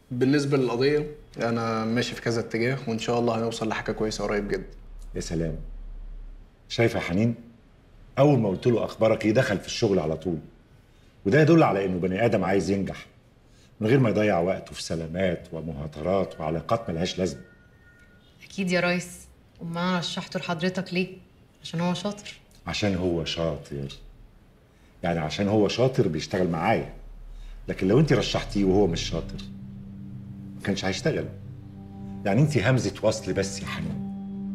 بالنسبه للقضيه انا ماشي في كذا اتجاه وان شاء الله هنوصل لحاجه كويسه قريب جدا يا سلام شايفه يا حنين اول ما قلت له اخبارك ايه دخل في الشغل على طول وده يدل على انه بني ادم عايز ينجح من غير ما يضيع وقته في سلامات ومهاترات وعلاقات ملهاش لازمه اكيد يا ريس امال انا رشحته لحضرتك ليه عشان هو شاطر عشان هو شاطر يعني عشان هو شاطر بيشتغل معايا لكن لو انت رشحتيه وهو مش شاطر ما كانش هيشتغل يعني انت همزه وصل بس يا حنين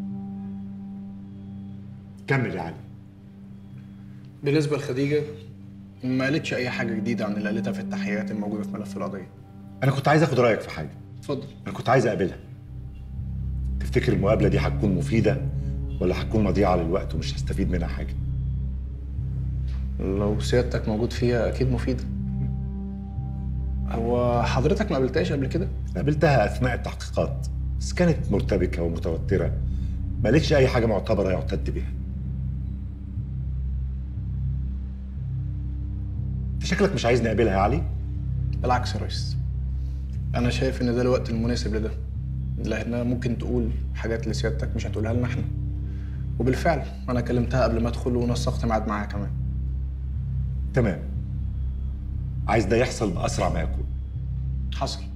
كمل يا علي بالنسبه لخديجه ما قالتش اي حاجه جديده عن اللي قالتها في التحقيقات الموجوده في ملف القضيه انا كنت عايز اخد رايك في حاجه اتفضل انا كنت عايز اقابلها تفتكر المقابله دي هتكون مفيده ولا هتكون مضيعه للوقت ومش هستفيد منها حاجه لو سيادتك موجود فيها اكيد مفيده هو حضرتك ما قابلتهاش قبل كده قابلتها اثناء التحقيقات بس كانت مرتبكه ومتوتره ما قالتش اي حاجه معتبره يعتد بها انت شكلك مش عايز نقابلها يا علي بالعكس يا ريس انا شايف ان ده الوقت المناسب لده لانها ممكن تقول حاجات لسيادتك مش هتقولها لنا احنا وبالفعل انا كلمتها قبل ما ادخل ونسقت ميعاد معاها كمان تمام عايز ده يحصل باسرع ما يكون حصل